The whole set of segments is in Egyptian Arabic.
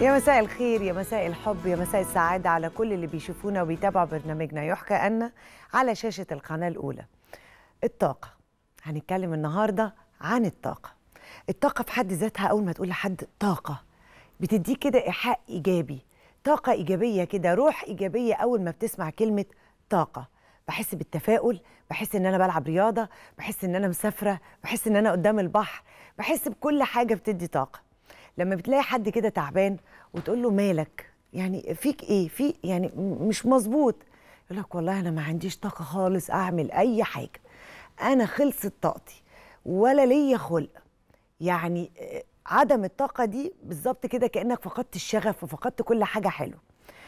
يا مساء الخير يا مساء الحب يا مساء السعادة على كل اللي بيشوفونا وبيتابعوا برنامجنا يحكى أن على شاشة القناة الأولى الطاقة هنتكلم النهاردة عن الطاقة الطاقة في حد ذاتها أول ما تقول لحد طاقة بتديك كده إيحاء إيجابي طاقة إيجابية كده روح إيجابية أول ما بتسمع كلمة طاقة بحس بالتفاؤل بحس ان انا بلعب رياضه بحس ان انا مسافره بحس ان انا قدام البحر بحس بكل حاجه بتدي طاقه لما بتلاقي حد كده تعبان وتقول له مالك يعني فيك ايه في يعني م- مش مظبوط يقول لك والله انا ما عنديش طاقه خالص اعمل اي حاجه انا خلصت طاقتي ولا ليا خلق يعني آه، عدم الطاقه دي بالظبط كده كانك فقدت الشغف وفقدت كل حاجه حلوه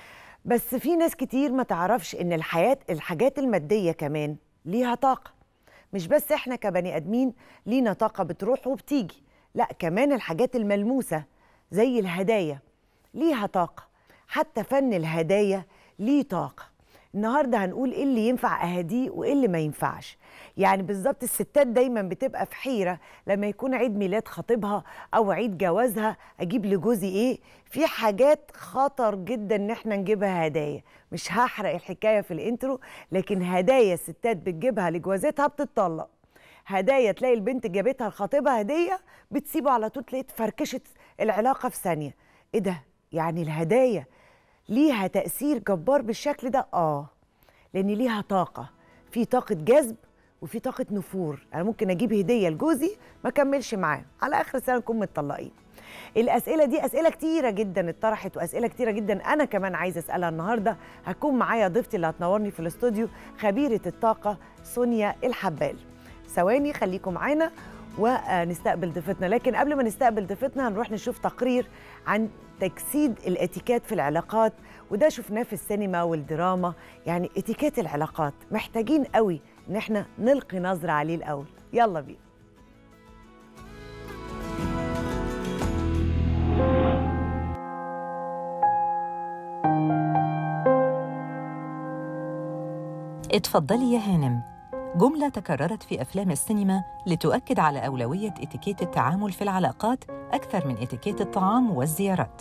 بس في ناس كتير ما تعرفش ان الحياة الحاجات المادية كمان ليها طاقة مش بس احنا كبني ادمين لينا طاقة بتروح وبتيجي لا كمان الحاجات الملموسة زي الهدايا ليها طاقة حتى فن الهدايا ليه طاقة النهاردة هنقول ايه اللي ينفع اهديه وايه اللي ما ينفعش يعني بالظبط الستات دايما بتبقى في حيرة لما يكون عيد ميلاد خطيبها او عيد جوازها اجيب لجوزي ايه في حاجات خطر جدا ان احنا نجيبها هدايا مش هحرق الحكاية في الانترو لكن هدايا الستات بتجيبها لجوازتها بتطلق هدايا تلاقي البنت جابتها لخطيبها هديه بتسيبه على طول تلاقي فركشت العلاقه في ثانيه ايه ده يعني الهدايا ليها تاثير جبار بالشكل ده اه لان ليها طاقه في طاقه جذب وفي طاقه نفور انا ممكن اجيب هديه لجوزي ما اكملش معاه على اخر السنه نكون متطلقين الاسئله دي اسئله كتيره جدا اتطرحت واسئله كتيره جدا انا كمان عايزه اسالها النهارده هتكون معايا ضيفتي اللي هتنورني في الاستوديو خبيره الطاقه سونيا الحبال ثواني خليكم معانا ونستقبل ضيفتنا لكن قبل ما نستقبل ضيفتنا هنروح نشوف تقرير عن تجسيد الاتيكيت في العلاقات وده شفناه في السينما والدراما يعني اتيكيت العلاقات محتاجين قوي ان احنا نلقي نظره عليه الاول يلا بينا اتفضلي يا هانم جملة تكررت في أفلام السينما لتؤكد على أولوية اتيكيت التعامل في العلاقات أكثر من اتيكيت الطعام والزيارات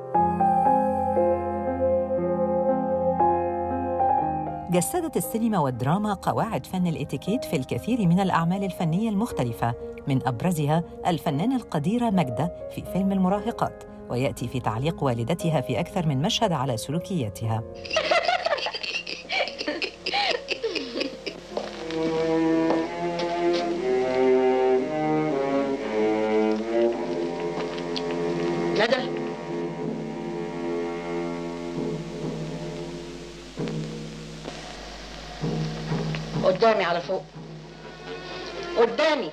جسدت السينما والدراما قواعد فن الاتيكيت في الكثير من الأعمال الفنية المختلفة من أبرزها الفنانة القديرة ماجدة في فيلم المراهقات ويأتي في تعليق والدتها في أكثر من مشهد على سلوكياتها ندى قدامي على فوق قدامي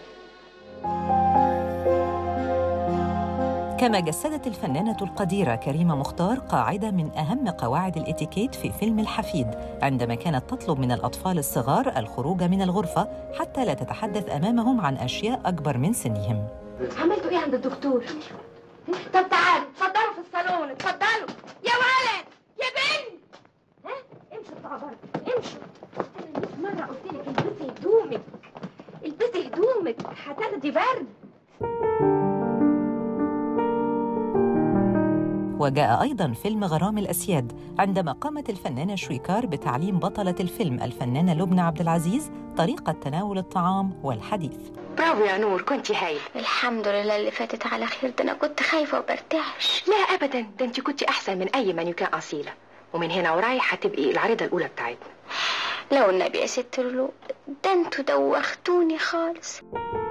كما جسدت الفنانة القديرة كريمة مختار قاعدة من أهم قواعد الإتيكيت في فيلم الحفيد عندما كانت تطلب من الأطفال الصغار الخروج من الغرفة حتى لا تتحدث أمامهم عن أشياء أكبر من سنهم عملتوا ايه عند الدكتور؟ طب تعالوا اتفضلوا في الصالون اتفضلوا يا ولد يا بنت ها امشوا اطلعوا بره امشوا انا 100 مره قلت لك البسي هدومك البسي هدومك هتاخدي برد وجاء أيضا فيلم غرام الأسياد عندما قامت الفنانة شويكار بتعليم بطلة الفيلم الفنانة لبنى عبد العزيز طريقة تناول الطعام والحديث برافو يا نور كنتي هايل الحمد لله اللي فاتت على خير ده انا كنت خايفه وبرتعش لا ابدا ده انت كنتي احسن من اي مانيكان اصيله ومن هنا ورايح هتبقي العريضه الاولى بتاعتنا لو النبي يا ست لولو ده انتوا دوختوني خالص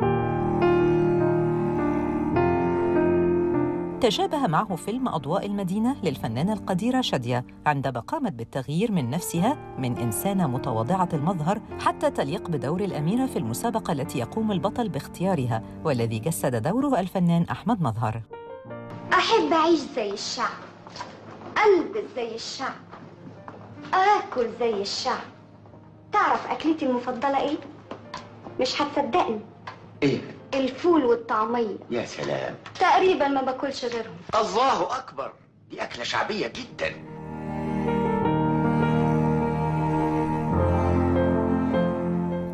تشابه معه فيلم أضواء المدينة للفنانة القديرة شادية عندما قامت بالتغيير من نفسها من إنسانة متواضعة المظهر حتى تليق بدور الأميرة في المسابقة التي يقوم البطل باختيارها والذي جسد دوره الفنان أحمد مظهر أحب أعيش زي الشعب ألبس زي الشعب آكل زي الشعب تعرف أكلتي المفضلة إيه؟ مش هتصدقني ايه الفول والطعمية يا سلام تقريبا ما باكلش غيرهم الله اكبر دي اكله شعبيه جدا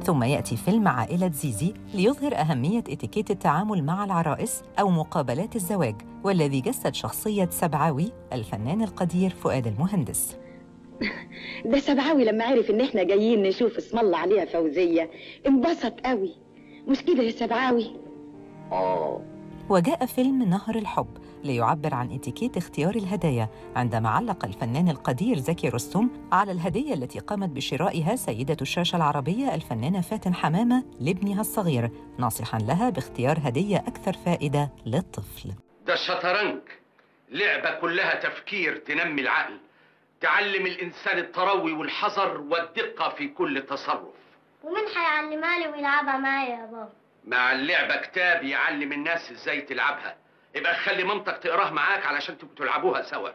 ثم يأتي فيلم عائلة زيزي ليظهر أهمية اتيكيت التعامل مع العرائس أو مقابلات الزواج والذي جسد شخصية سبعاوي الفنان القدير فؤاد المهندس ده سبعاوي لما عرف ان احنا جايين نشوف اسم الله عليها فوزية انبسط قوي مش كده يا سبعاوي اه وجاء فيلم نهر الحب ليعبر عن اتيكيت اختيار الهدايا عندما علق الفنان القدير زكي رستم على الهدية التي قامت بشرائها سيدة الشاشة العربية الفنانة فاتن حمامة لابنها الصغير ناصحا لها باختيار هدية أكثر فائدة للطفل ده الشطرنج لعبة كلها تفكير تنمي العقل تعلم الإنسان التروي والحذر والدقة في كل تصرف ومين هيعلمها لي ويلعبها معايا يا بابا مع اللعبة كتاب يعلم الناس ازاي تلعبها يبقى خلي مامتك تقراه معاك علشان تبقوا تلعبوها سوا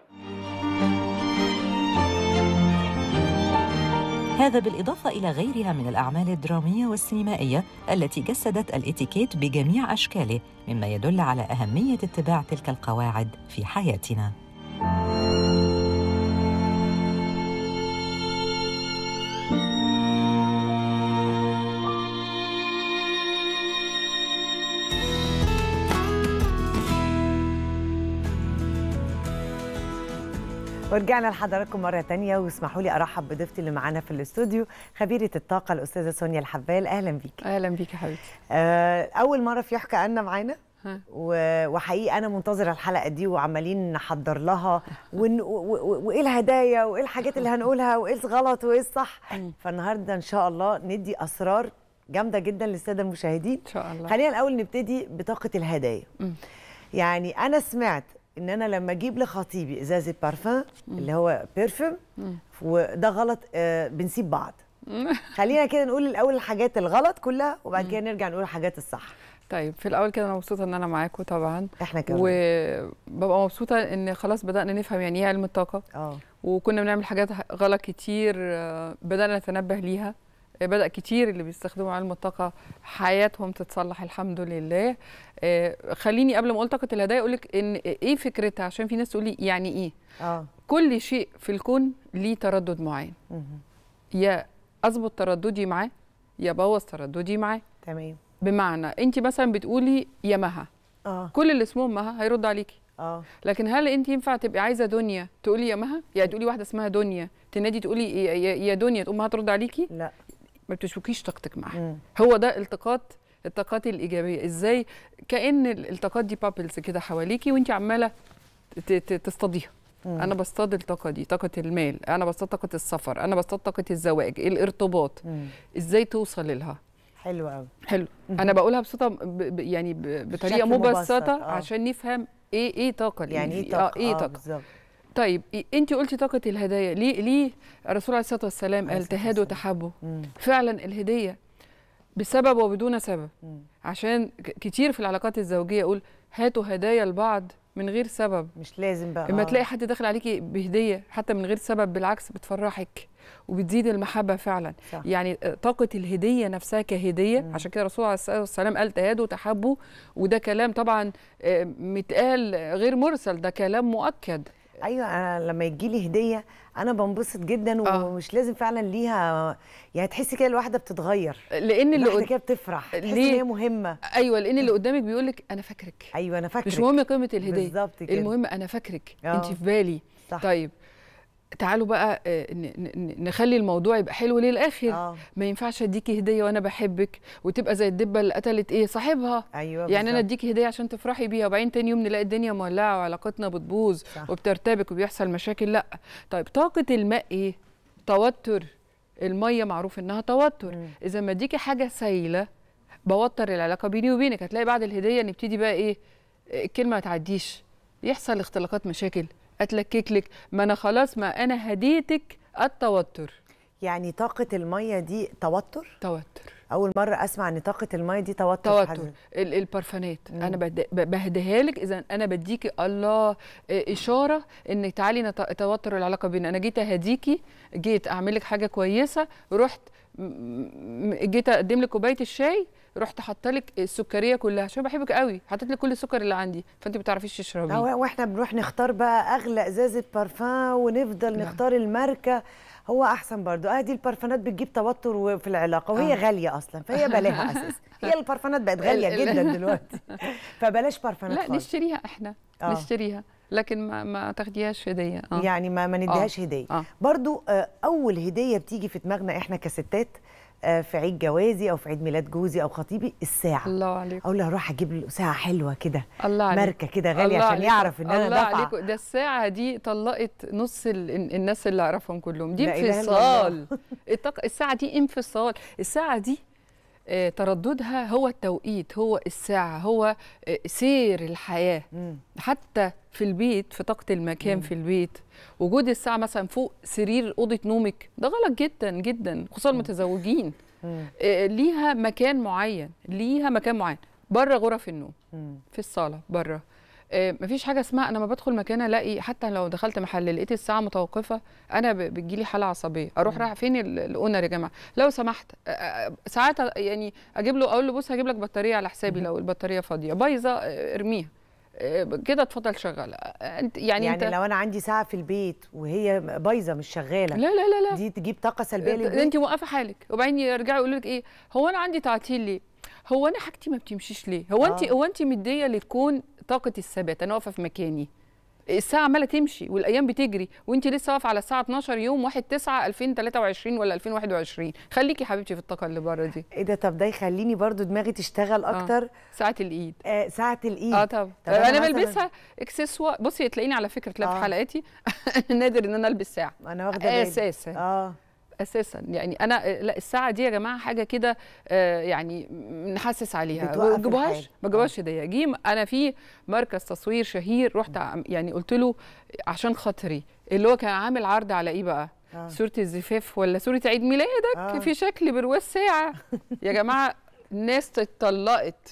هذا بالإضافة إلى غيرها من الأعمال الدرامية والسينمائية التي جسدت الاتيكيت بجميع أشكاله مما يدل على أهمية اتباع تلك القواعد في حياتنا ورجعنا لحضراتكم مرة تانية واسمحوا لي أرحب بضيفتي اللي معانا في الاستوديو خبيرة الطاقة الأستاذة سونيا الحبال أهلا بيك اهلا بيك يا حبيبتي آه، أول مرة في يحكى عنا معانا ها. و- وحقيقي أنا منتظرة الحلقة دي وعمالين نحضر لها ون- و- و- وإيه الهدايا وإيه الحاجات اللي هنقولها وإيه الغلط وإيه الصح فالنهاردة إن شاء الله ندي أسرار جامدة جدا للسادة المشاهدين ان شاء الله خلينا الأول نبتدي بطاقة الهدايا مم. يعني أنا سمعت إن أنا لما أجيب لخطيبي إزازة بارفان اللي هو بيرفيوم مم. وده غلط آه، بنسيب بعض خلينا كده نقول الاول الحاجات الغلط كلها وبعد كده نرجع نقول الحاجات الصح طيب في الاول كده انا مبسوطه ان انا معاكم طبعا احنا كمان وببقى مبسوطه ان خلاص بدانا نفهم يعني ايه علم الطاقه اه وكنا بنعمل حاجات غلط كتير آه، بدانا نتنبه ليها آه، بدا كتير اللي بيستخدموا علم الطاقه حياتهم تتصلح الحمد لله آه، خليني قبل ما اقول طاقه الهدايا اقول لك ان ايه فكرتها عشان في ناس تقول لي يعني ايه اه كل شيء في الكون ليه تردد معين مهم. يا اظبط ترددي معاه يا بوظ ترددي معاه تمام بمعنى انت مثلا بتقولي يا مها اه كل اللي اسمهم مها هيرد عليكي اه لكن هل انت ينفع تبقي عايزه دنيا تقولي يا مها يعني تقولي واحده اسمها دنيا تنادي تقولي يا, يا, يا دنيا تقوم مها ترد عليكي لا ما بتشبكيش طاقتك معاها مم. هو ده التقاط الطاقات الايجابيه ازاي كان ال- الطاقات دي بابلز كده حواليكي وانت عماله ت- ت- تصطاديها مم. انا بصطاد الطاقه دي طاقه المال انا بصطاد طاقه السفر انا بصطاد طاقه الزواج الارتباط مم. ازاي توصل لها حلو قوي حلو انا بقولها بصوره ب... ب... يعني ب... بطريقه بشكل مبسط، مبسطه آه. عشان نفهم ايه ايه طاقه يعني ايه الإنفي- طاقه اه ايه طاقه بالظبط طيب إيه انت قلتي طاقه الهدايا ليه ليه الرسول عليه الصلاه والسلام عليه قال الصلاة تهادوا والسلام. تحبوا مم. فعلا الهديه بسبب وبدون سبب مم. عشان ك- كتير في العلاقات الزوجيه اقول هاتوا هدايا لبعض من غير سبب مش لازم بقى اما آه. تلاقي حد داخل عليكي بهديه حتى من غير سبب بالعكس بتفرحك وبتزيد المحبه فعلا صح. يعني آه، طاقه الهديه نفسها كهديه مم. عشان كده الرسول عليه الصلاه والسلام قال تهادوا تحبوا وده كلام طبعا آه، متقال غير مرسل ده كلام مؤكد ايوه انا لما يجي لي هديه انا بنبسط جدا آه. ومش لازم فعلا ليها يعني تحسي كده الواحده بتتغير لان اللي الواحده قد... كده بتفرح تحسي ان ليه؟ هي مهمه ايوه لان اللي قدامك بيقول لك انا فاكرك ايوه انا فاكره مش مهم قيمه الهديه بالظبط كده المهم انا فاكرك آه. انت في بالي صح. طيب تعالوا بقى آه، ن- ن- نخلي الموضوع يبقى حلو للاخر اه ما ينفعش اديكي هديه وانا بحبك وتبقى زي الدبه اللي قتلت ايه صاحبها ايوه يعني انا بالظبط. اديكي هديه عشان تفرحي بيها وبعدين تاني يوم نلاقي الدنيا مولعه وعلاقتنا بتبوظ صح. وبترتبك وبيحصل مشاكل لا طيب طاقه الماء ايه توتر الميه معروف انها توتر مم. اذا ما اديكي حاجه سايله بوتر العلاقه بيني وبينك هتلاقي بعد الهديه نبتدي بقى ايه الكلمه ما تعديش يحصل اختلاقات مشاكل اتلكك لك ما انا خلاص ما انا هديتك التوتر يعني طاقه الميه دي توتر توتر اول مره اسمع ان طاقه الميه دي توتر في حد توتر ذاته. ال- البرفانات مم. انا بد- ب- بهديها لك اذا انا بديكي الله إيه، اشاره ان تعالي نت- توتر العلاقه بينا انا جيت اهديكي جيت اعمل لك حاجه كويسه رحت م- م- جيت اقدم لك كوبايه الشاي رحت حاطه لك السكريه كلها عشان بحبك قوي حطيت لك كل السكر اللي عندي فانت ما بتعرفيش تشربيه أو- واحنا بنروح نختار بقى اغلى ازازه بارفان ونفضل لا. نختار الماركه هو احسن برضو اه دي البارفانات بتجيب توتر في العلاقه وهي آه. غاليه اصلا فهي بلاها اساسا هي البارفانات بقت غاليه ال- ال- جدا دلوقتي فبلاش بارفانات لا خالص نشتريها احنا آه. نشتريها لكن ما ما تاخديهاش هديه اه يعني ما ما نديهاش هديه آه. برضو آه، اول هديه بتيجي في دماغنا احنا كستات آه، في عيد جوازي او في عيد ميلاد جوزي او خطيبي الساعه الله عليكم اقول له هروح اجيب له ساعه حلوه كده الله عليك ماركه كده غاليه الله عشان عليكم. يعرف ان انا الله دافعه عليكم ده الساعة دي طلقت نص ال... ال- الناس اللي اعرفهم كلهم دي لا إله إلا انفصال الطاقة الساعة دي انفصال الساعة دي آه، ترددها هو التوقيت هو الساعة هو آه، سير الحياة مم. حتى في البيت في طاقة المكان في البيت وجود الساعة مثلا فوق سرير أوضة نومك ده غلط جدا جدا خصوصا المتزوجين مم. آه، ليها مكان معين ليها مكان معين بره غرف النوم مم. في الصاله بره آه، مفيش حاجه اسمها انا ما بدخل مكان الاقي حتى لو دخلت محل لقيت الساعه متوقفه انا ب- بتجيلي حاله عصبيه اروح رايح فين ال- الاونر يا جماعه لو سمحت آه، آه، ساعات أ- يعني اجيب له اقول له بص هجيب لك بطاريه على حسابي لو البطاريه فاضيه بايظه آه، ارميها آه، كده اتفضل شغل آه، انت يعني, يعني, انت لو انا عندي ساعه في البيت وهي بايظه مش شغاله لا لا لا لا دي تجيب طاقه سلبيه انت- للبيت انت موقفه حالك وبعدين يرجعوا يقولوا لك ايه هو انا عندي تعطيل ليه هو انا حاجتي ما بتمشيش ليه هو انت آه. هو انت مديه لتكون طاقه الثبات انا واقفه في مكاني الساعة عمالة تمشي والأيام بتجري وأنت لسه واقفة على الساعة 12 يوم 1 9 2023 ولا 2021 خليكي يا حبيبتي في الطاقة اللي بره دي ايه ده طب ده يخليني برضو دماغي تشتغل اكتر ساعة الإيد آه ساعه الايد اه طبعا طب انا, مثلاً- بلبسها اكسسوار بصي تلاقيني على فكره تلاقي آه. في حلقاتي نادر ان انا البس ساعه انا واخده بالي اساسا اه اساسا يعني انا لا الساعه دي يا جماعه حاجه كده آه، يعني نحسس عليها بتوقف ما تجيبوهاش الحال. ما تجيبوهاش هديه جه انا في مركز تصوير شهير رحت عم- يعني قلت له عشان خاطري اللي هو كان عامل عرض على ايه بقى آه. صوره الزفاف ولا صوره عيد ميلادك آه. في شكل برواز ساعه يا جماعه الناس اتطلقت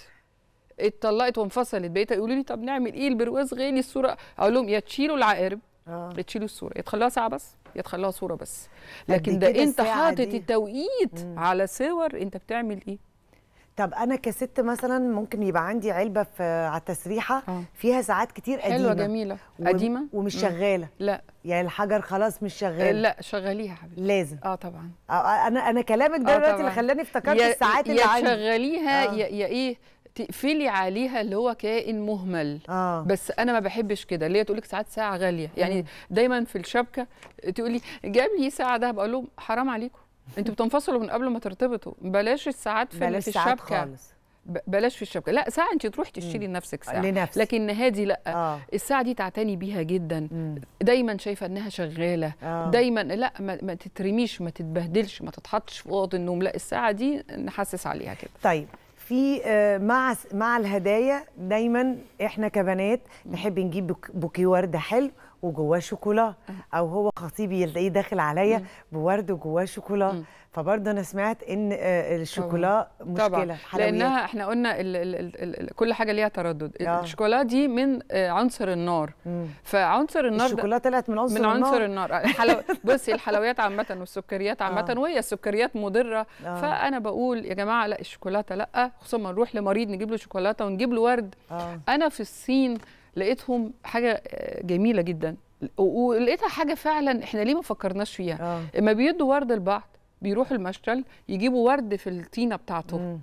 اتطلقت وانفصلت بقيت يقولوا لي طب نعمل ايه البرواز غالي الصوره اقول لهم يا تشيلوا العقارب اه يا تشيلوا الصوره يا تخلوها ساعه بس يا تخلوها صوره بس قد لكن ده كده انت الساعة حاطط دي. التوقيت على صور انت بتعمل ايه طب انا كست مثلا ممكن يبقى عندي علبه في على التسريحه آه. فيها ساعات كتير قديمه حلوه جميله و- قديمه ومش مم. شغاله لا يعني الحجر خلاص مش شغال لا شغليها يا حبيبتي لازم اه طبعا آه، انا انا كلامك ده آه دلوقتي اللي طبعاً. خلاني افتكرت يا- الساعات اللي يا عندي تشغليها آه. يا, يا ايه تقفلي عليها اللي هو كائن مهمل اه بس انا ما بحبش كده اللي هي تقول لك ساعات ساعه غاليه يعني دايما في الشبكه تقول لي جاب لي ساعه ده بقول لهم حرام عليكم انتوا بتنفصلوا من قبل ما ترتبطوا بلاش الساعات في, بلاش في ساعات الشبكه خالص ب- بلاش في الشبكه لا ساعه انت تروحي تشتري لنفسك ساعه لنفسك. لكن هادي لا اه الساعه دي تعتني بيها جدا مم. دايما شايفه انها شغاله آه. دايما لا ما, ما تترميش ما تتبهدلش ما تتحطش في اوضه النوم لا الساعه دي نحسس عليها كده طيب في آه، مع مع الهدايا دايما احنا كبنات نحب نجيب بوك- بوكيه ورد حلو وجواه شوكولا او هو خطيبي يلاقيه داخل عليا بورد وجواه شوكولا مم. فبرضه انا سمعت ان آه، الشوكولا مشكله طبعا الحلويات. لانها احنا قلنا ال ال ال ال كل حاجه ليها تردد آه. الشوكولا دي من آه، عنصر النار مم. فعنصر النار ده- الشوكولا طلعت من عنصر من عنصر النار. النار الحلو... بصي الحلويات عامة والسكريات عامة آه. وهي السكريات مضرة آه. فأنا بقول يا جماعة لا الشوكولاتة لا خصوصا ما نروح لمريض نجيب له شوكولاتة ونجيب له ورد اه أنا في الصين لقيتهم حاجة آه، جميلة جدا و- ولقيتها حاجة فعلا احنا ليه ما فكرناش فيها اه اما بيدوا ورد لبعض بيروحوا المشتل يجيبوا ورد في الطينة بتاعته مم.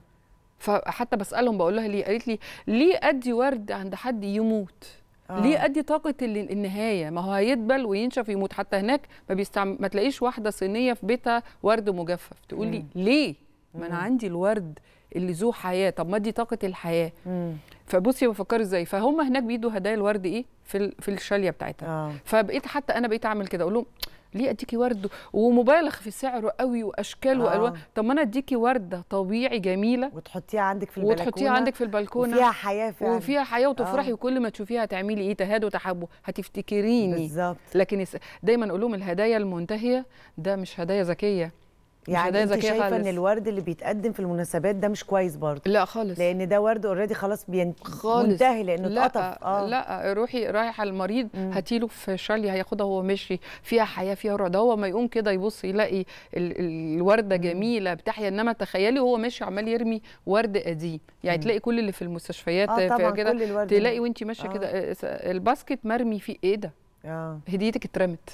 فحتى بسألهم بقول لها ليه قالت لي ليه أدي ورد عند حد يموت آه. ليه ادي طاقه ال- النهايه ما هو هيدبل وينشف ويموت حتى هناك ما بيستعم... ما تلاقيش واحده صينيه في بيتها ورد مجفف تقول لي ليه ما انا عندي الورد اللي ذو حياه طب ما دي طاقه الحياه مم. فبصي بفكر ازاي فهم هناك بيدوا هدايا الورد ايه في ال... في الشاليه بتاعتها اه فبقيت حتى انا بقيت اعمل كده اقول لهم ليه اديكي ورد ومبالغ في سعره قوي واشكال آه. والوان طب ما انا اديكي ورده طبيعي جميله وتحطيها عندك في البلكونه وتحطيها عندك في البلكونه وفيها حياه فعلا وفيها حياه وتفرحي آه. وكل ما تشوفيها هتعملي ايه تهاد وتحبه هتفتكريني بالظبط لكن الس- دايما اقول لهم الهدايا المنتهيه ده مش هدايا ذكيه يعني هدايا انت ذكية شايفه ان خالص. الورد اللي بيتقدم في المناسبات ده مش كويس برضه لا خالص لان ده ورد اوريدي خلاص بين... خالص منتهي لانه لا اتقطف اه لا روحي رايحه المريض هاتيله في شاليه هياخدها وهو ماشي فيها حياه فيها روح ده هو ما يقوم كده يبص يلاقي ال- ال- الورده جميله بتحيا انما تخيلي هو ماشي عمال يرمي ورد قديم يعني مم. تلاقي كل اللي في المستشفيات آه في طبعاً، كده كل الورد تلاقي ده. وانت ماشيه آه. كده آه، الباسكت مرمي فيه ايه ده اه هديتك اترمت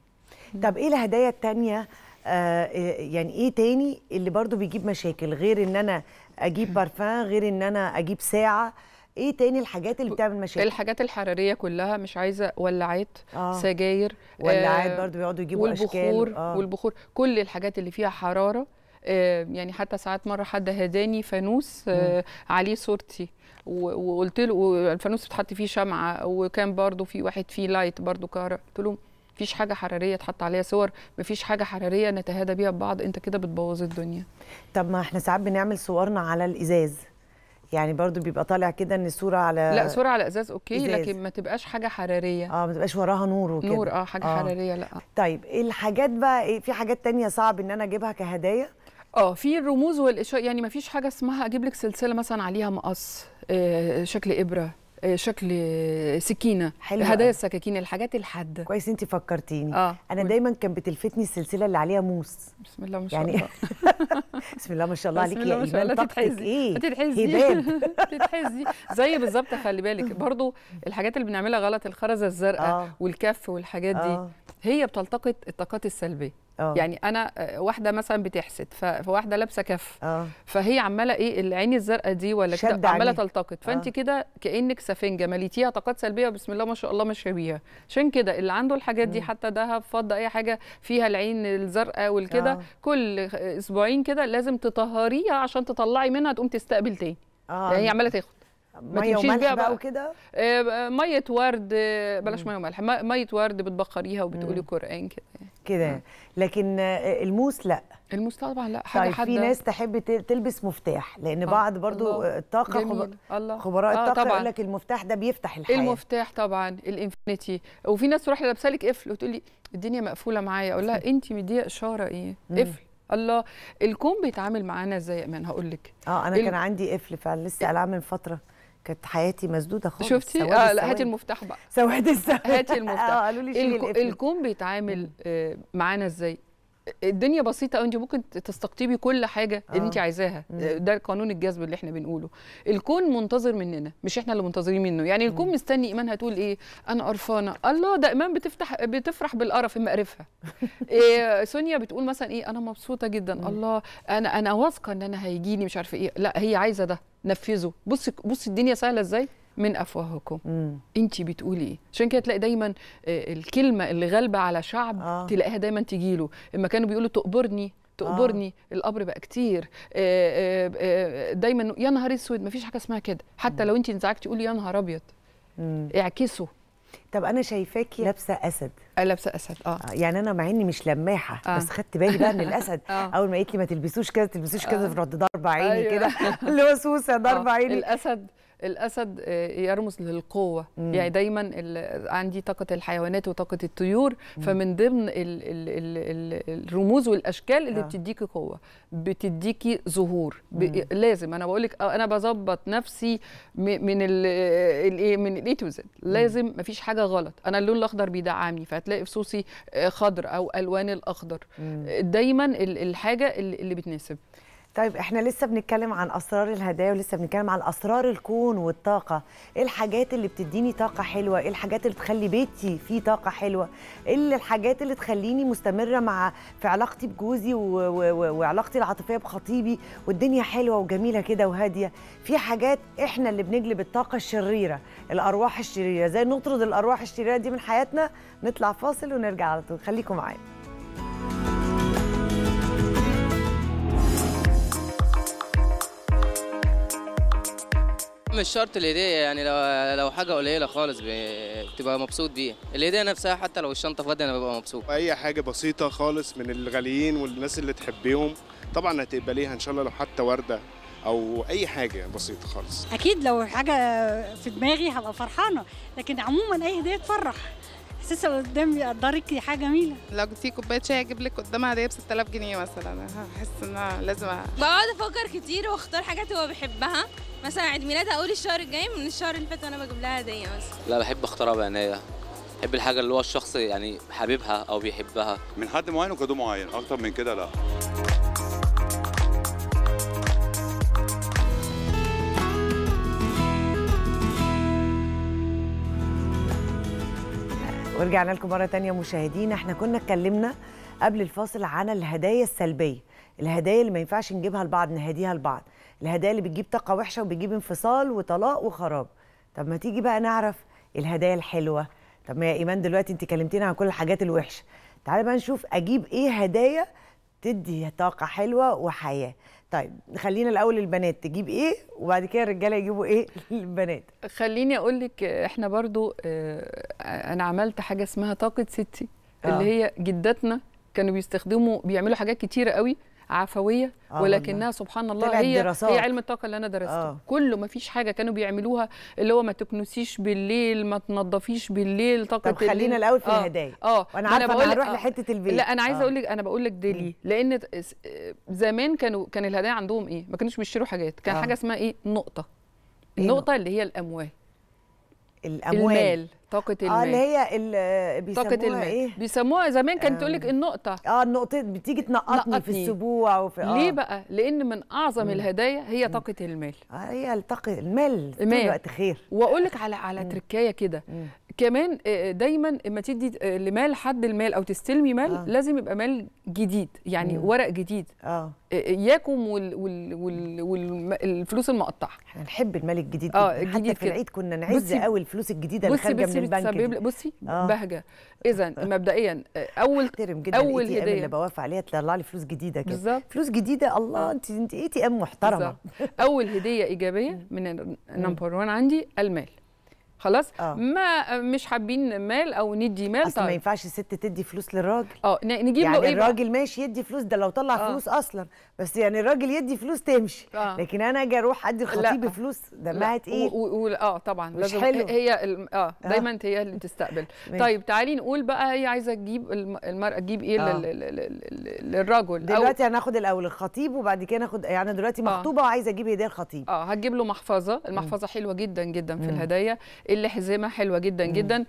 طب ايه الهدايا التانية آه إيه- يعني ايه تاني اللي برضو بيجيب مشاكل غير ان انا اجيب بارفان غير ان انا اجيب ساعة ايه تاني الحاجات اللي بتعمل مشاكل الحاجات الحراريه كلها مش عايزه ولعات آه. سجاير ولعات آه، برضو بيقعدوا يجيبوا والبخور اشكال آه. والبخور كل الحاجات اللي فيها حراره آه، يعني حتى ساعات مره حد هداني فانوس آه، عليه صورتي و- وقلت له الفانوس بتحط فيه شمعه وكان برضو في واحد فيه لايت برضو كهرباء قلت له مفيش حاجه حراريه تحط عليها صور مفيش حاجه حراريه نتهادى بيها ببعض انت كده بتبوظ الدنيا طب ما احنا ساعات بنعمل صورنا على الازاز يعني برضو بيبقى طالع كده ان الصورة على لا صوره على ازاز اوكي إزاز. لكن ما تبقاش حاجه حراريه اه ما تبقاش وراها نور وكده نور اه حاجه حراريه لا طيب الحاجات بقى ايه في حاجات تانية صعب ان انا اجيبها كهدايا اه في الرموز والاشاره يعني ما فيش حاجه اسمها اجيب لك سلسله مثلا عليها مقص آه، شكل ابره آه، شكل آه، سكينه حلو هدايا أوي. السكاكين الحاجات الحاده كويس انت فكرتيني اه انا قولي. دايما كان بتلفتني السلسله اللي عليها موس بسم الله ما شاء يعني الله بسم الله ما شاء الله بسم عليك الله يا ما شاء ايمان الله طاقتك تتحزي ايه تتحزي هباب تتحزي زي بالظبط خلي بالك برضو الحاجات اللي بنعملها غلط الخرزه الزرقاء آه. والكف والحاجات دي آه. هي بتلتقط الطاقات السلبيه آه. يعني انا آه، واحده مثلا بتحسد ف- فواحده لابسه كف اه فهي عماله ايه العين الزرقاء دي ولا شد كده عماله عليها. تلتقط فانت آه. كده كانك سفنجه مليتيها طاقات سلبيه بسم الله ما شاء الله ماشيه بيها عشان كده اللي عنده الحاجات دي حتى دهب فضه اي حاجه فيها العين الزرقاء والكده آه. كل اسبوعين كده لازم تطهريها عشان تطلعي منها تقوم تستقبل تاني اه يعني هي عماله تاخد ما ميه تمشيش وملح بيها بقى بقى. وكده آه، ميه ورد آه، بلاش ميه وملح م- ميه ورد بتبخريها وبتقولي قران كده كده لكن آه، الموس لا الموس طبعا لا حاجه طيب حاده في ناس تحب ت- تلبس مفتاح لان آه، بعض برضو الله. آه، الطاقه خب... جميل الله خبراء آه، الطاقه طبعاً. يقول لك المفتاح ده بيفتح الحياه المفتاح طبعا الانفينيتي وفي ناس تروح لابسه لك قفل وتقول لي الدنيا مقفوله معايا اقول لها انت مديه اشاره ايه مم. قفل الله الكون بيتعامل معانا ازاي يا امان هقول لك اه انا ال- كان عندي قفل فعلا لسه قلعاه من فتره كانت حياتي مسدوده خالص شفتي سواد اه لا السواد. هاتي المفتاح بقى سواد السواد هاتي المفتاح اه قالوا لي شيلي الكو- القفل الكون بيتعامل آه، معانا ازاي الدنيا بسيطه قوي انت ممكن تستقطبي كل حاجه اللي آه. انت عايزاها مم. ده قانون الجذب اللي احنا بنقوله الكون منتظر مننا مش احنا اللي منتظرين منه يعني الكون مستني ايمان هتقول ايه انا قرفانه الله ده ايمان بتفتح بتفرح بالقرف اما قرفها إيه سونيا بتقول مثلا ايه انا مبسوطه جدا الله انا انا واثقه ان انا هيجيني مش عارفه ايه لا هي عايزه ده نفذه بصي بصي الدنيا سهله ازاي من افواهكم مم. انت بتقولي ايه عشان كده تلاقي دايما آه، الكلمه اللي غالبه على شعب آه. تلاقيها دايما تجيله اما كانوا بيقولوا تقبرني تقبرني القبر بقى كتير آه، آه، آه، دايما يا نهار اسود مفيش حاجه اسمها كده حتى لو انت انزعجتي تقولي يا نهار ابيض مم. اعكسوا طب انا شايفاكي لابسه اسد آه، لابسه اسد اه آه، يعني انا مع اني مش لماحه آه. بس خدت بالي بقى من الاسد آه. اول ما قالت لي ما تلبسوش كده تلبسوش كده آه. رحت ضربه عيني أيوة. كده اللي هو سوسه ضربه آه، عيني الاسد الاسد آه، يرمز للقوه مم. يعني دايما ال- عندي طاقه الحيوانات وطاقه الطيور فمن ضمن ال ال ال ال الرموز والاشكال اللي آه. بتديكي قوه بتديكي ظهور ب- لازم انا بقول لك انا بظبط نفسي م- من ال الايه من الاي تو زد لازم مفيش حاجه غلط انا اللون الاخضر بيدعمني فهتلاقي في صوصي آه، خضر او الوان الاخضر مم. دايما ال- الحاجه اللي اللي بتناسب طيب احنا لسه بنتكلم عن اسرار الهدايا ولسه بنتكلم عن اسرار الكون والطاقه ايه الحاجات اللي بتديني طاقه حلوه ايه الحاجات اللي بتخلي بيتي فيه طاقه حلوه ايه اللي الحاجات اللي تخليني مستمره مع في علاقتي بجوزي و... و... و... وعلاقتي العاطفيه بخطيبي والدنيا حلوه وجميله كده وهاديه في حاجات احنا اللي بنجلب الطاقه الشريره الارواح الشريره زي نطرد الارواح الشريره دي من حياتنا نطلع فاصل ونرجع على طول خليكم معانا مش شرط الهدية يعني لو لو حاجة قليلة خالص ب- بتبقى مبسوط بيها الهدية نفسها حتى لو الشنطة فاضية أنا ببقى مبسوط اي حاجه بسيطه خالص من الغاليين والناس اللي تحبيهم طبعا هتقبليها ان شاء الله لو حتى ورده او اي حاجه بسيطه خالص اكيد لو حاجه في دماغي هبقى فرحانه لكن عموما اي هديه تفرح حاسسه قدام بيقدرك دي حاجه جميله لو جبتي كوبايه شاي اجيب لك قدامها هديه ب 6000 جنيه مثلا هحس ان انا لازم أ- بقعد افكر كتير واختار حاجات هو بيحبها مثلا عيد ميلادها اقول الشهر الجاي من الشهر اللي فات وانا بجيب لها هديه مثلا لا بحب اختارها بعناية بحب الحاجة اللي هو الشخص يعني حبيبها أو بيحبها من حد معين وكادو معين اكتر من كده لا ورجعنا لكم مرة تانية مشاهدينا احنا كنا اتكلمنا قبل الفاصل عن الهدايا السلبية الهدايا اللي ما ينفعش نجيبها لبعض نهديها لبعض الهدايا اللي بتجيب طاقة وحشة وبتجيب انفصال وطلاق وخراب طب ما تيجي بقى نعرف الهدايا الحلوة طب ما يا إيمان دلوقتي انت كلمتينا عن كل الحاجات الوحشة تعالى بقى نشوف أجيب إيه هدايا تدي طاقة حلوة وحياة طيب خلينا الأول البنات تجيب إيه وبعد كده الرجالة يجيبوا إيه للبنات خليني اقول لك احنا برضو آه، انا عملت حاجه اسمها طاقه ستي اللي آه. هي جداتنا كانوا بيستخدموا بيعملوا حاجات كتيره قوي عفويه آه ولكنها والله. سبحان الله طلعت هي دراسات. هي علم الطاقه اللي انا درسته آه. آه. كله ما فيش حاجه كانوا بيعملوها اللي هو ما تكنسيش بالليل ما تنضفيش بالليل طاقه طب خلينا الليل. الأول في آه. الهدايا. اه وأنا ما عارفة أنا بقول لك- هروح آه. لحتة البيت. لا انا عايزه آه. اقول لك انا بقول لك ده ليه لان ت- س- آه، زمان كانوا كان الهدايا عندهم ايه ما كانوش بيشتروا حاجات كان آه. حاجه اسمها ايه نقطه إيه النقطه اللي هي الاموال الأموال المال طاقه المال اه اللي هي ال- بيسموها طاقة المال ايه؟ بيسموها زمان كانت تقول لك النقطة اه النقطة بتيجي تنقطني في نقطني. السبوع وفي آه. ليه بقى؟ لأن من أعظم الهدايا هي طاقة المال آه هي الطاقة المال طول المال. الوقت خير واقول لك على على تركايه كده كمان آه، دايما اما تدي آه، لمال حد المال او تستلمي مال آه. لازم يبقى مال جديد يعني مم. ورق جديد اه اياكم وال وال وال والفلوس المقطعه احنا نحب المال الجديد اه جدا. الجديد حتى في كده. العيد كنا نعز بصي- قوي الفلوس الجديده اللي بصي خارجه بصي من البنك بتسبب دي. لي- بصي آه. بهجه اذا مبدئيا آه، اول احترم جدا اول الاي تي ام هديه اللي بوافق عليها تطلع لي فلوس جديده كده بالظبط. فلوس جديده الله انت انت اي تي ام محترمه بالظبط. اول هديه ايجابيه من النمبر 1 عندي المال خلاص آه. ما مش حابين مال او ندي مال اصل ما ينفعش الست تدي فلوس للراجل اه ن- نجيب يعني له ايه بقى؟ الراجل ماشي يدي فلوس ده لو طلع آه. فلوس اصلا بس يعني الراجل يدي فلوس تمشي آه. لكن انا اجي اروح ادي الخطيب لا. فلوس لا، دمها تقيل و- و- و- اه طبعا مش لازم حلو. هي الم- اه آه. دايما هي اللي تستقبل ماشي. طيب تعالي نقول بقى هي عايزه تجيب الم- المراه تجيب ايه آه. لل- لل- لل- للرجل أو- دلوقتي هناخد الاول الخطيب وبعد كده ناخد يعني انا دلوقتي مخطوبه وعايزه اجيب هديه الخطيب اه هتجيب له محفظه المحفظه حلوه جدا جدا في مم. الهدايا الحزمه حلوه جدا جدا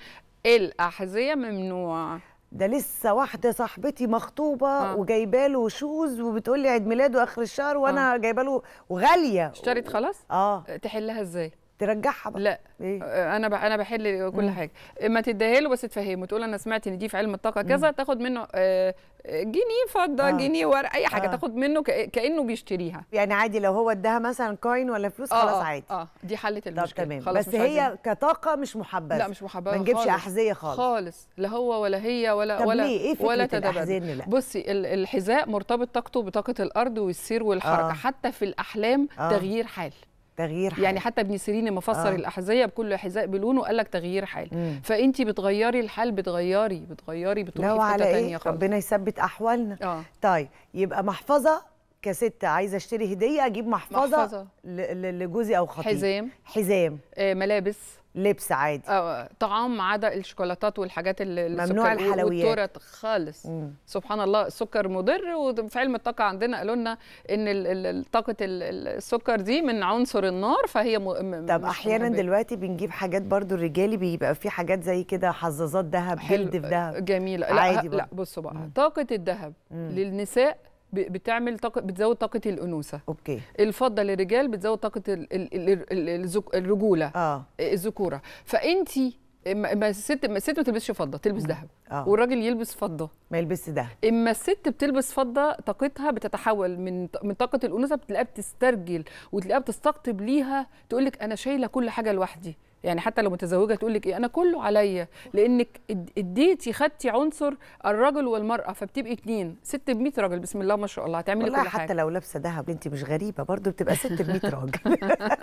الاحذيه ممنوع ده لسه واحده صاحبتي مخطوبه آه. وجايبه له شوز وبتقول لي عيد ميلاده اخر الشهر وانا جايبه له وغاليه اشترت خلاص اه تحلها ازاي ترجعها بقى لا إيه؟ آه، انا ب- انا بحل كل مم. حاجه اما تديها له بس تفهمه تقول انا سمعت ان دي في علم الطاقه كذا تاخد منه آه، آه، جنيه فضه آه. جنيه ورق اي حاجه آه. تاخد منه كأ- كانه بيشتريها يعني عادي لو هو اداها مثلا كوين ولا فلوس آه، خلاص آه، عادي اه دي حلت طب المشكله تمام خلاص بس مش هي عايزين. كطاقه مش محبذه لا مش محببه ما نجيبش خالص. احذيه خالص خالص لا هو ولا هي ولا طب ولا ليه؟ إيه فكرة ولا الأحذية تتبادل إن لا؟ بصي ال- الحذاء مرتبط طاقته بطاقه الارض والسير والحركه آه. حتى في الاحلام آه. تغيير حال تغيير حال يعني حتى ابن سيرين مفسر آه. الاحذيه بكل حذاء بلونه قال لك تغيير حال مم. فانت بتغيري الحال بتغيري بتغيري بتروحي لو في على حته ايه ثانيه خالص ربنا يثبت احوالنا اه طيب يبقى محفظه كست عايزه اشتري هديه اجيب محفظه, محفظة. ل- ل- لجوزي او خطيب حزام حزام آه ملابس لبس عادي آه طعام ما عدا الشوكولاتات والحاجات ال- ممنوع السكر الحلويات. والتورت خالص مم. سبحان الله السكر مضر وفي علم الطاقه عندنا قالوا لنا ان ال- ال- ال- طاقه ال- ال- السكر دي من عنصر النار فهي م... م- طب مش احيانا محببة. دلوقتي بنجيب حاجات برضو الرجالي بيبقى في حاجات زي كده حظاظات ذهب حلو، جلد في ذهب جميله لا عادي لا برضو. بصوا بقى طاقه الذهب مم. للنساء ب- بتعمل طاقه بتزود طاقه الانوثه اوكي الفضه للرجال بتزود طاقه ال- ال- ال- ال- الذك- الرجوله اه الذكوره فانت ما ما الست ما الست ما تلبسش فضه تلبس ذهب آه. والراجل يلبس فضه ما يلبسش ذهب اما الست بتلبس فضه طاقتها بتتحول من من طاقه الانوثه بتلاقيها بتسترجل وتلاقيها بتستقطب ليها تقول لك انا شايله كل حاجه لوحدي يعني حتى لو متزوجه تقول لك ايه انا كله عليا لانك اد- اديتي خدتي عنصر الرجل والمراه فبتبقي اتنين ست ب 100 راجل بسم الله ما شاء الله هتعملي والله كل حتى حاجه لو لابسه ذهب انت مش غريبه برضو بتبقى ست ب 100 راجل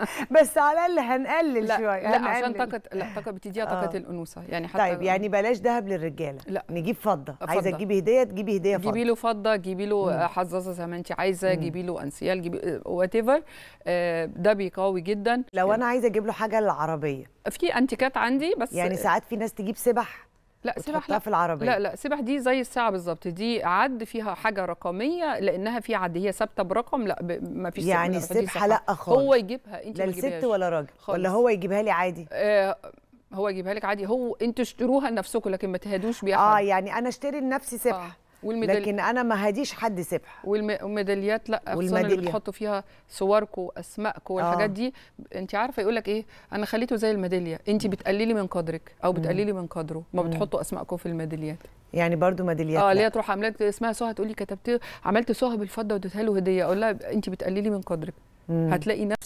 بس على الاقل هنقلل لا شويه لا عشان هنقلل. طاقه لا طاقه بتديها طاقه آه. الانوثه يعني حتى طيب يعني بلاش ذهب للرجاله لا. نجيب فضه عايزه فضة. تجيبي هديه تجيبي هديه فضه جيبي له فضه جيبي له مم. آه، حظاظه زي ما انت عايزه مم. جيبي له انسيال جيبي وات ايفر ده بيقوي جدا لو انا عايزه اجيب له حاجه للعربيه في انتيكات عندي بس يعني ساعات في ناس تجيب سبح لا سبح وتحطها لا في العربيه لا لا سبح دي زي الساعه بالظبط دي عد فيها حاجه رقميه لانها في عد هي ثابته برقم لا ب... ما فيش يعني لا، دي السبحه لا خالص هو يجيبها انت لا ما الست تجيبهاش. ولا راجل خالص. ولا هو يجيبها لي عادي آه هو يجيبها لك عادي هو انتوا اشتروها لنفسكم لكن ما تهادوش بيها اه حد. يعني انا اشتري لنفسي سبحه والميدال- لكن انا ما هديش حد سبحه والم- والميداليات لا خصوصا اللي والميدالية. بتحطوا فيها صوركم اسمائكم والحاجات آه. دي انت عارفه يقول لك ايه انا خليته زي الميداليه انت بتقللي من قدرك او بتقللي من قدره ما مم. بتحطوا اسمائكم في الميداليات يعني برضو ميداليات اه لا. اللي هي تروح عامله لك اسمها سهى تقول لي كتبت عملت سهى بالفضه واديتها له هديه اقول لها انت بتقللي من قدرك مم. هتلاقي نفس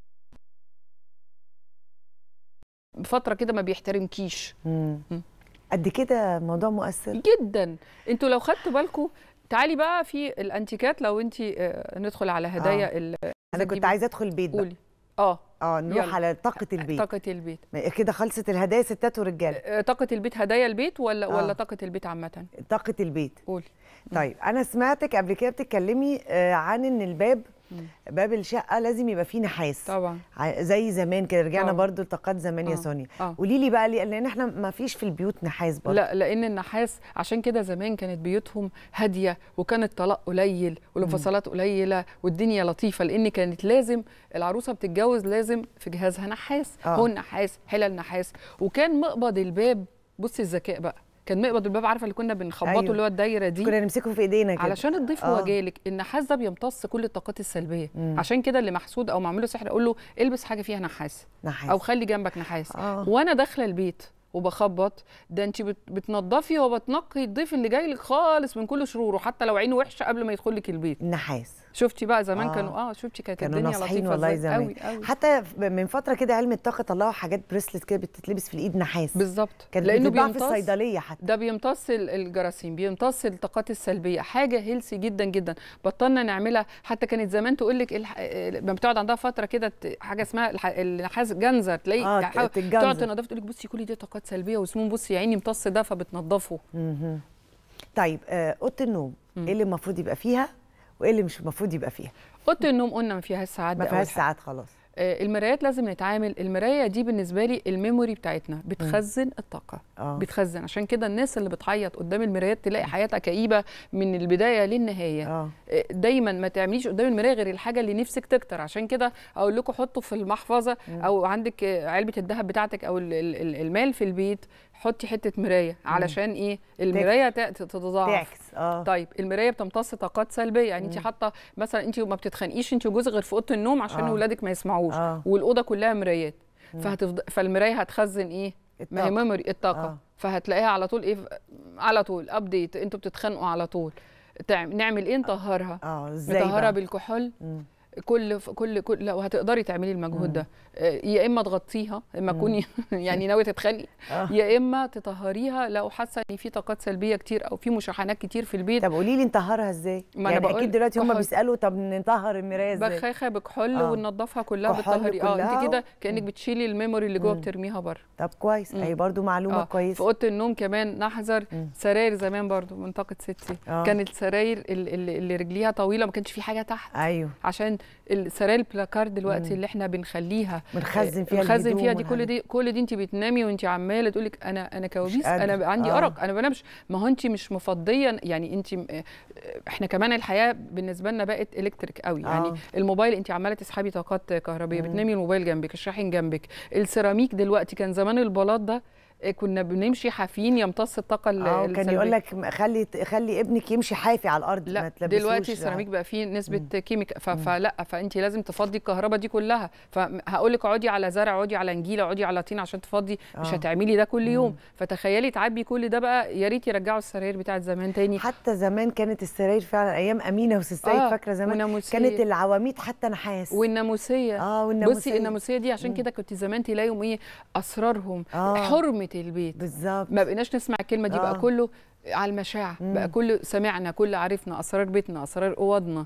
فتره كده ما بيحترمكيش مم. قد كده موضوع مؤثر جدا انتوا لو خدتوا بالكم تعالي بقى في الانتيكات لو انت آه، ندخل على هدايا آه. ال- انا كنت عايزه ادخل البيت بقى قولي اه اه نروح يلا. على طاقه البيت طاقه البيت كده خلصت الهدايا ستات ورجاله آه، طاقه البيت هدايا البيت ولا آه. ولا طاقه البيت عامه طاقه البيت قولي طيب انا سمعتك قبل كده بتتكلمي آه، عن ان الباب باب الشقه لازم يبقى فيه نحاس طبعا ع- زي زمان كده رجعنا طبعا. برضو لطاقات زمان يا آه. سونيا آه. قولي لي بقى ليه لان احنا ما فيش في البيوت نحاس برضو لا لان النحاس عشان كده زمان كانت بيوتهم هاديه وكان الطلاق قليل والانفصالات قليله والدنيا لطيفه لان كانت لازم العروسه بتتجوز لازم في جهازها نحاس آه. هو النحاس حلل نحاس وكان مقبض الباب بصي الذكاء بقى كان مقبض الباب عارفه اللي كنا بنخبطه أيوه. اللي هو الدايره دي كنا نمسكه في ايدينا كده علشان الضيف آه. هو جالك النحاس ده بيمتص كل الطاقات السلبيه مم. عشان كده اللي محسود او معمول له سحر اقول له البس حاجه فيها نحاس نحاس او خلي جنبك نحاس آه. وانا داخله البيت وبخبط ده انت بت- بتنضفي وبتنقي الضيف اللي جاي لك خالص من كل شروره حتى لو عينه وحشه قبل ما يدخل لك البيت نحاس شفتي بقى زمان آه. كانوا اه شفتي كانت كانوا الدنيا ناصحين لطيفه والله ازاي زمان قوي قوي حتى من فتره كده علم الطاقه طلعوا حاجات بريسلت كده بتتلبس في الايد نحاس بالظبط كانت لانه بتتباع في بيمتص الصيدليه حتى ده بيمتص ال- الجراثيم بيمتص الطاقات السلبيه حاجه هيلسي جدا جدا بطلنا نعملها حتى كانت زمان تقول لك الح... لما بتقعد عندها فتره كده ت- حاجه اسمها الح... النحاس جنزر تلاقي آه، تحاول- تتجنزر. تقعد تنضف تقول لك بصي كل دي طاقات سلبيه وسموم بصي يا عيني امتص ده فبتنضفه مهم. طيب آه، اوضه النوم ايه اللي المفروض يبقى فيها وايه اللي مش المفروض يبقى فيها اوضه النوم قلنا ما فيهاش ساعات ما ده أول فيهاش حاجة. ساعات خلاص آه، المرايات لازم نتعامل المرايه دي بالنسبه لي الميموري بتاعتنا بتخزن الطاقه آه. بتخزن عشان كده الناس اللي بتعيط قدام المرايات تلاقي حياتها كئيبه من البدايه للنهايه آه. آه، دايما ما تعمليش قدام المرايه غير الحاجه اللي نفسك تكتر عشان كده اقول لكم حطوا في المحفظه او عندك آه، علبه الذهب بتاعتك او ال- ال- ال- المال في البيت حطي حته مرايه علشان ايه المرايه ت- تتضاعف تعكس اه طيب المرايه بتمتص طاقات سلبيه يعني انت حاطه مثلا انت ما بتتخانقيش انت وجوزك غير في اوضه النوم عشان آه. اولادك ما يسمعوش آه. والاوضه كلها مرايات فهتفضل فالمرايه هتخزن ايه ما هي الطاقة. ميموري الطاقه آه. فهتلاقيها على طول ايه على طول ابديت انتوا بتتخانقوا على طول تعم- نعمل ايه نطهرها اه ازاي نطهرها بقى بالكحول مم. كل كل كل لو هتقدري تعملي المجهود ده آه، يا اما تغطيها اما تكوني يعني ناويه تتخانقي آه. يا اما تطهريها لو حاسه ان في طاقات سلبيه كتير او في مشاحنات كتير في البيت طب قولي لي نطهرها ازاي ما أنا يعني بقول اكيد دلوقتي هم كحول. بيسالوا طب نطهر المرايه ازاي بخاخه بكحول آه. وننضفها كلها كحول بتطهري اه كلها انت كده و- كانك بتشيلي الميموري اللي جوه بترميها بره طب كويس اي برضو معلومه آه. كويسه في اوضه النوم كمان نحذر سراير زمان برضو منطقه ستي آه. كانت سراير ال- ال- اللي رجليها طويله ما كانش في حاجه تحت ايوه عشان السراير البلاكار دلوقتي اللي احنا بنخليها بنخزن فيها بنخزن الهدوم فيها دي كل والحاجات. دي كل دي انت بتنامي وانت عماله تقولي انا انا كوابيس قادرة. انا بقى عندي آه. ارق انا بنامش ما هو انت مش مفضيه يعني انت م- احنا كمان الحياه بالنسبه لنا بقت الكتريك قوي يعني آه. الموبايل انت عماله تسحبي طاقات كهربيه بتنامي الموبايل جنبك الشاحن جنبك السيراميك دلوقتي كان زمان البلاط ده آه، كنا بنمشي حافيين يمتص الطاقه ال- اه كان السلبية. يقول لك خلي خلي ابنك يمشي حافي على الارض ما لا تلبسوش دلوقتي السيراميك بقى فيه نسبه كيميكا ف- فلا فانت لازم تفضي الكهرباء دي كلها فهقول لك اقعدي على زرع اقعدي على نجيله اقعدي على طين عشان تفضي مش آه. هتعملي ده كل يوم فتخيلي تعبي كل ده بقى يا ريت يرجعوا السراير بتاعت زمان تاني حتى زمان كانت السراير فعلا ايام امينه وسيد آه، فاكره زمان وناموسية. كانت العواميد حتى نحاس والناموسيه اه والناموسيه بصي الناموسيه دي عشان كده كنت زمان تلاقيهم ايه اسرارهم آه. حرمه البيت بالظبط ما بقيناش نسمع الكلمه دي آه. بقى كله على المشاع بقى كله سمعنا كله عرفنا اسرار بيتنا اسرار اوضنا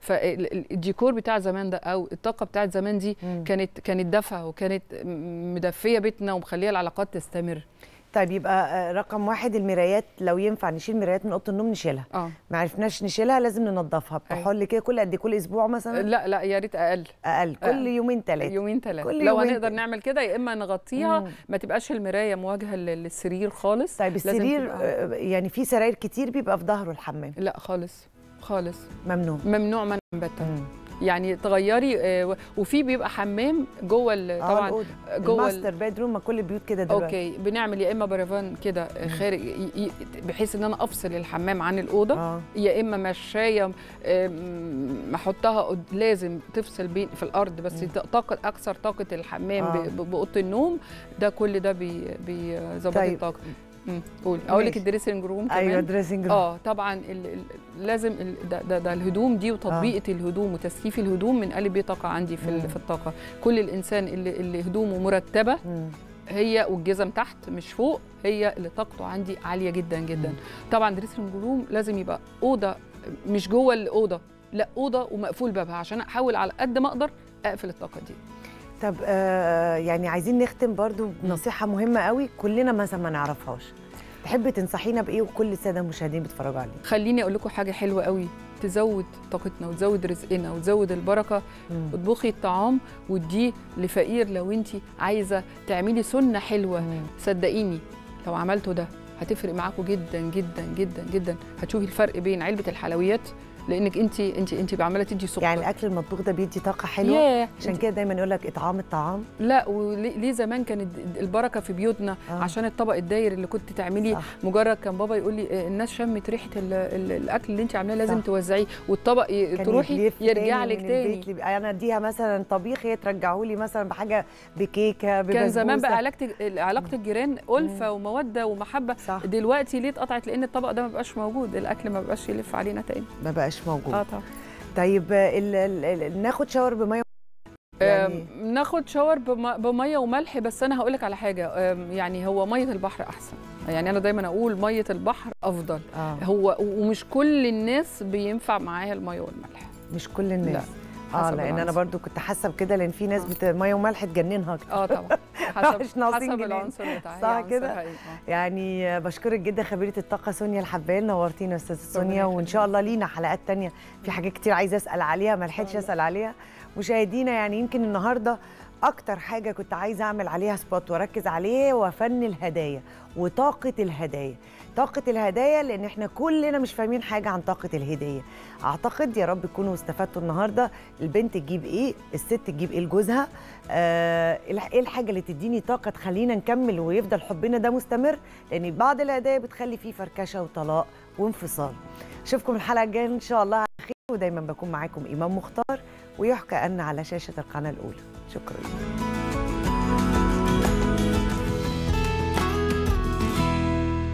فالديكور بتاع زمان ده او الطاقه بتاعت زمان دي كانت كانت دافئه وكانت م- مدفيه بيتنا ومخليه العلاقات تستمر طيب يبقى آه، رقم واحد المرايات لو ينفع نشيل مرايات من اوضه النوم نشيلها اه ما عرفناش نشيلها لازم ننضفها بكحول كده كل قد إيه؟ كل اسبوع مثلا لا لا يا ريت اقل اقل كل أقل. يومين ثلاثه يومين ثلاثه كل لو يومين هنقدر تلاتة. نعمل كده يا اما نغطيها مم. ما تبقاش المرايه مواجهه لل- للسرير خالص طيب لازم السرير تبقى- آه، يعني في سراير كتير بيبقى في ظهره الحمام لا خالص خالص ممنوع ممنوع منع باتا يعني تغيري آه، و- وفي بيبقى حمام جوه ال- اه طبعا الأوضة. جوه ال- الماستر بيدروم ما كل البيوت كده دلوقتي اوكي بنعمل يا اما برافان كده خارج ي- ي- بحيث ان انا افصل الحمام عن الاوضه آه. يا اما مشايه آم، احطها قد- لازم تفصل بين في الارض بس طاقه اكثر طاقه الحمام آه. ب- ب- باوضه النوم ده كل ده بي- بيظبط طيب. الطاقه مم، قول اقول لك ماشي. الدريسنج روم كمان ايوه دريسنج روم اه طبعا ال ال لازم ال ده, ده, ده الهدوم دي وتطبيقه الهدوم وتسليف الهدوم من قلب طاقه عندي في, مم. ال- في الطاقه كل الانسان اللي, اللي هدومه مرتبه مم. هي والجزم تحت مش فوق هي اللي طاقته عندي عاليه جدا جدا طبعا دريسنج روم لازم يبقى اوضه مش جوه الاوضه لا اوضه ومقفول بابها عشان احاول على قد ما اقدر اقفل الطاقه دي طب آه يعني عايزين نختم برضو بنصيحه مهمه قوي كلنا مثلا ما نعرفهاش تحبي تنصحينا بايه وكل الساده المشاهدين بيتفرجوا عليه خليني اقول لكم حاجه حلوه قوي تزود طاقتنا وتزود رزقنا وتزود البركه مم. اطبخي الطعام واديه لفقير لو انت عايزه تعملي سنه حلوه مم. صدقيني لو عملتوا ده هتفرق معاكم جدا جدا جدا جدا هتشوفي الفرق بين علبه الحلويات لانك انت انت انت عماله تدي سكر يعني الاكل المطبوخ ده بيدي طاقه حلوه ياه. عشان كده دايما يقول لك اطعام الطعام لا وليه ليه زمان كانت البركه في بيوتنا آه. آه. عشان الطبق الداير اللي كنت تعملي صح. مجرد كان بابا يقول لي آه، الناس شمت ريحه ال ال الاكل اللي انت عاملاه لازم صح. توزعيه والطبق ي- كان تروحي يلف يرجع تاني لك من تاني البيت لي- انا اديها مثلا طبيخ هي ترجعه لي مثلا بحاجه بكيكه كان زمان بقى ببسبوسة. علاقه علاقه الجيران الفه وموده ومحبه صح. دلوقتي ليه اتقطعت لان الطبق ده ما بقاش موجود الاكل ما بقاش يلف علينا تاني ما بقاش موجود اه طبعا طيب آه، ال ال ال ناخد شاور بميه يعني آم، ناخد شاور بم- بميه وملح بس انا هقول لك على حاجه آم، يعني هو ميه البحر احسن يعني انا دايما اقول ميه البحر افضل آه. هو ومش كل الناس بينفع معاها الميه والملح مش كل الناس لا، اه حسب لان انا العنصر. برضو كنت حاسه بكده لان في ناس بت... ميه وملح تجننها أكتر. اه طبعا حسب مش ناقصين حسب جنان. العنصر بتاعها صح هي كده عنصرها إيه، آه. يعني آه، بشكرك جدا خبيره الطاقه سونيا الحبال نورتينا يا استاذه سونيا وان شاء الله لينا حلقات تانية في حاجات كتير عايزه اسال عليها ما لحقتش اسال عليها مشاهدينا يعني يمكن النهارده اكتر حاجه كنت عايزه اعمل عليها سبوت واركز عليه هو فن الهدايا وطاقه الهدايا طاقة الهدايا لأن احنا كلنا مش فاهمين حاجة عن طاقة الهدية أعتقد يا رب تكونوا استفدتوا النهاردة البنت تجيب إيه الست تجيب إيه لجوزها آه إيه الحاجة اللي تديني طاقة تخلينا نكمل ويفضل حبنا ده مستمر لأن بعض الهدايا بتخلي فيه فركشة وطلاق وانفصال أشوفكم الحلقة الجاية إن شاء الله على خير ودايما بكون معاكم إمام مختار ويحكى أن على شاشة القناة الأولى شكرا